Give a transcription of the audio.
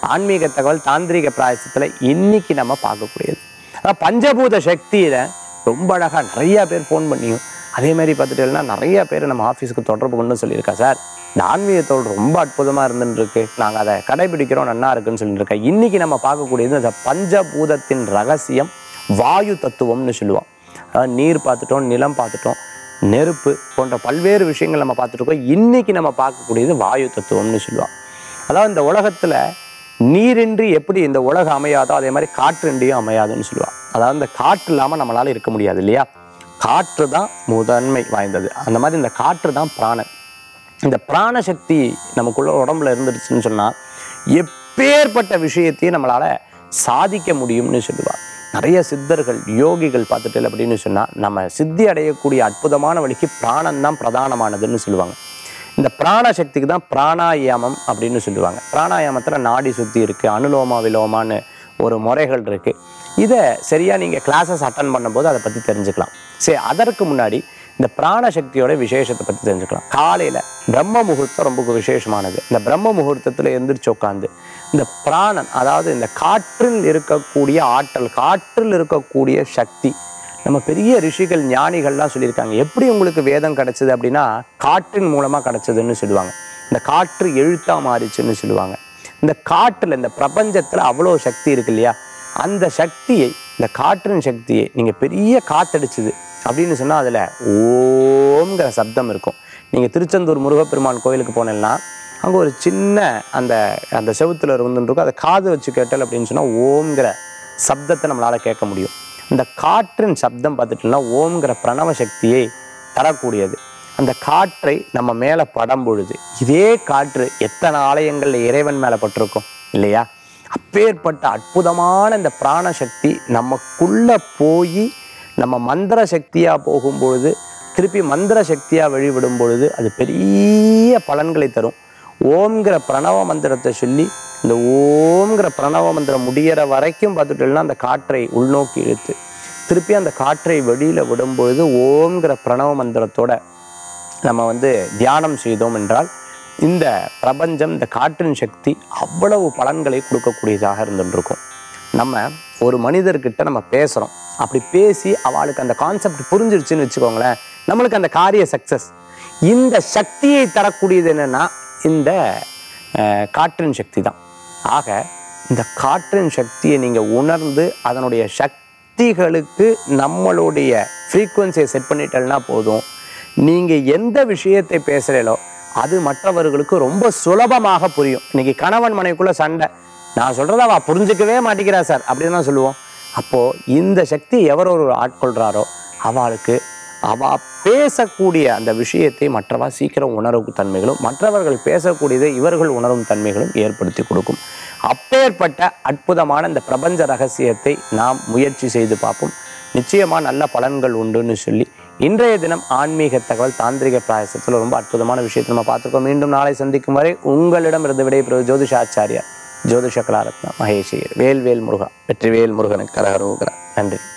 ஆன்மீக தகவல் தாந்திரிக பிராயசத்தில் இன்னைக்கு நம்ம பார்க்கக்கூடியது அதான் பஞ்சபூத சக்தியில ரொம்ப அழகா நிறைய பேர் ஃபோன் பண்ணியும் அதே மாதிரி பார்த்துட்டேன்னா நிறைய பேர் நம்ம ஆஃபீஸுக்கு தொடர்பு கொண்டு சொல்லியிருக்கா சார் இந்த ஆன்மீகத்தோடு ரொம்ப அற்புதமா இருந்துட்டு இருக்கு நாங்கள் அதை கடைபிடிக்கிறோம் நல்லா இருக்குன்னு சொல்லிட்டு இருக்கேன் இன்னைக்கு நம்ம பார்க்கக்கூடியது இந்த பஞ்சபூதத்தின் ரகசியம் வாயு தத்துவம்னு சொல்லுவோம் அதாவது நீர் பார்த்துட்டோம் நிலம் பார்த்துட்டோம் நெருப்பு போன்ற பல்வேறு விஷயங்கள் நம்ம பார்த்துட்டு இருக்கோம் இன்னைக்கு நம்ம பார்க்கக்கூடியது வாயு தத்துவம்னு சொல்லுவோம் அதாவது இந்த உலகத்துல நீரின்றி எப்படி இந்த உலகம் அமையாதோ அதே மாதிரி காற்றின்றியும் அமையாதுன்னு சொல்லுவான் அதாவது இந்த காற்று இல்லாமல் நம்மளால இருக்க முடியாது இல்லையா காற்று தான் முதன்மை வாய்ந்தது அந்த மாதிரி இந்த காற்று தான் பிராணன் இந்த பிராணசக்தி நமக்குள்ள உடம்புல இருந்துருச்சுன்னு சொன்னா எப்பேற்பட்ட விஷயத்தையும் நம்மளால சாதிக்க முடியும்னு சொல்லுவாள் நிறைய சித்தர்கள் யோகிகள் பார்த்துட்டு அப்படின்னு சொன்னா நம்ம சித்தி அடையக்கூடிய அற்புதமான வழிக்கு பிராணம் தான் பிரதானமானதுன்னு சொல்லுவாங்க இந்த பிராண சக்திக்கு தான் பிராணாயாமம் அப்படின்னு சொல்லுவாங்க பிராணாயாமத்தில் நாடி சுத்தி இருக்கு அனுலோமா விலோமான்னு ஒரு முறைகள் இருக்கு இதை சரியா நீங்க கிளாஸஸ் அட்டன் பண்ணும்போது அதை பத்தி தெரிஞ்சுக்கலாம் சரி அதற்கு முன்னாடி இந்த பிராண சக்தியோட விசேஷத்தை பத்தி தெரிஞ்சுக்கலாம் காலையில பிரம்ம முகூர்த்தம் ரொம்ப விசேஷமானது இந்த பிரம்ம முகூர்த்தத்துல எந்திரிச்சு உட்காந்து இந்த பிராணன் அதாவது இந்த காற்றில் இருக்கக்கூடிய ஆற்றல் காற்றில் இருக்கக்கூடிய சக்தி நம்ம பெரிய ரிஷிகள் ஞானிகள்லாம் சொல்லியிருக்காங்க எப்படி உங்களுக்கு வேதம் கிடைச்சது அப்படின்னா காற்றின் மூலமா கிடைச்சதுன்னு சொல்லுவாங்க இந்த காற்று எழுத்தா மாறிச்சுன்னு சொல்லுவாங்க இந்த காற்றுல இந்த பிரபஞ்சத்துல அவ்வளோ சக்தி இருக்கு இல்லையா அந்த சக்தியை இந்த காற்றின் சக்தியை நீங்க பெரிய காத்தடிச்சுது அப்படின்னு சொன்னா அதுல ஓம்ங்கிற சப்தம் இருக்கும் நீங்க திருச்செந்தூர் முருகப்பெருமான் கோயிலுக்கு போனேன்னா அங்க ஒரு சின்ன அந்த அந்த செவுத்துல இருந்துருக்கும் அதை காது வச்சு கேட்டல் அப்படின்னு சொன்னா ஓம்ங்கிற சப்தத்தை நம்மளால கேட்க முடியும் இந்த காற்றின் சப்தம் பார்த்துட்டோம்னா ஓம்ங்கிற பிரணவ சக்தியை தரக்கூடியது அந்த காற்றை நம்ம மேலே படம் பொழுது இதே காற்று எத்தனை ஆலயங்கள்ல இறைவன் மேலே பட்டிருக்கும் இல்லையா அப்பேற்பட்ட அற்புதமான இந்த பிராண சக்தி நமக்குள்ள போய் நம்ம மந்திர சக்தியா போகும் பொழுது திருப்பி மந்திர சக்தியா வழிவிடும் பொழுது அது பெரிய பலன்களை தரும் ஓம்ங்கிற பிரணவ மந்திரத்தை சொல்லி இந்த ஓம்ங்கிற பிரணவ மந்திரம் முடியிற வரைக்கும் பார்த்துட்டோம்னா அந்த காற்றை உள்நோக்கி இழுத்து திருப்பி அந்த காற்றை வெளியில விடும்பொழுது ஓம்ங்கிற பிரணவ மந்திரத்தோட நம்ம வந்து தியானம் செய்தோம் என்றால் இந்த பிரபஞ்சம் இந்த காற்றின் சக்தி அவ்வளவு பலன்களை கொடுக்கக்கூடியதாக இருந்துருக்கும் நம்ம ஒரு மனிதர்கிட்ட நம்ம பேசுகிறோம் அப்படி பேசி அவளுக்கு அந்த கான்செப்ட் புரிஞ்சிருச்சுன்னு வச்சுக்கோங்களேன் நம்மளுக்கு அந்த காரிய சக்சஸ் இந்த சக்தியை தரக்கூடியது என்னன்னா இந்த அஹ், காற்றின் சக்தி தான் ஆக இந்த காற்றின் சக்தியை நீங்கள் உணர்ந்து அதனுடைய சக்திகளுக்கு நம்மளுடைய ஃப்ரீக்குவன்சியை செட் பண்ணிட்டேன்னா போதும் நீங்கள் எந்த விஷயத்தை பேசுகிறீங்களோ அது மற்றவர்களுக்கு ரொம்ப சுலபமாக புரியும் இன்னைக்கு கணவன் மனைவிக்குள்ள சண்டை நான் சொல்றத அவ புரிஞ்சுக்கவே மாட்டேங்கிறா சார் அப்படின்னு தான் சொல்லுவோம் அப்போ இந்த சக்தி எவர் ஒரு ஆட்கொள்றாரோ அவளுக்கு அவ பேசக்கூடிய அந்த விஷயத்தை மற்றவா சீக்கிரம் உணரும் தன்மைகளும் மற்றவர்கள் பேசக்கூடியதை இவர்கள் உணரும் தன்மைகளும் ஏற்படுத்தி கொடுக்கும் அப்பேற்பட்ட அற்புதமான இந்த பிரபஞ்ச ரகசியத்தை நாம் முயற்சி செய்து பார்ப்போம் நிச்சயமா நல்ல பலன்கள் உண்டுன்னு சொல்லி இன்றைய தினம் ஆன்மீக தகவல் தாந்திரிக பிராயசத்தில் ரொம்ப அற்புதமான விஷயத்தை நம்ம பார்த்துருக்கோம் மீண்டும் நாளை சந்திக்கும் வரை உங்களிடம் இருந்து விடைபெறுவது ஜோதிஷாச்சாரியார் ஜோதிஷ கலாரத்னா மகேஷியர் வேல்வேல் முருகா வெற்றிவேல் முருகனுக்கு கரகரோகரா நன்றி